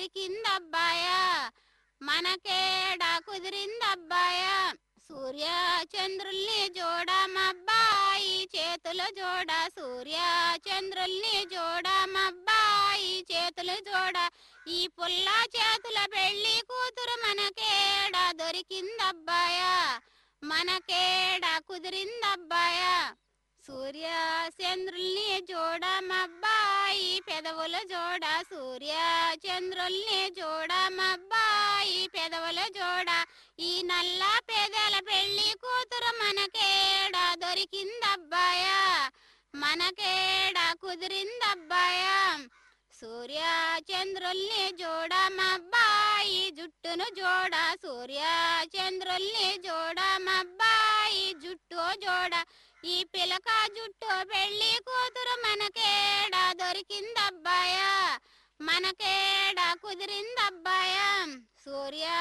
దొరికిందబ్బాయ మనకేడ కుదిరిందబ్బాయ సూర్య చంద్రుల్ని జోడమబ్బాయి చేతులు జోడ సూర్య చంద్రుల్ని జోడమబ్బాయి చేతులు జోడ ఈ పుల్ల చేతుల పెళ్లి కూతురు మనకేడ దొరికిందబ్బాయ మనకేడ కుదిరిందబ్బాయ సూర్య చంద్రుల్ని జోడమబ్బాయి పెదవులు జోడ సూర్య చంద్రుల్ని జోడమబ్బాయి పెదవులు జోడ ఈ నల్ల పేదల పెళ్లి కూతురు మనకేడ దొరికిందబ్బాయ మనకేడ కుదిరిందబ్బాయ సూర్య చంద్రుల్ని జోడమబ్బాయి జుట్టును జోడ సూర్య చంద్రుల్ని జోడమబ్బాయి జుట్టు జోడ ఈ పిలక జుట్టు పెళ్లి కూతురు మనకేడ దొరికిందబ్బాయ మనకేడ కుదిరిందబ్బాయ సూర్య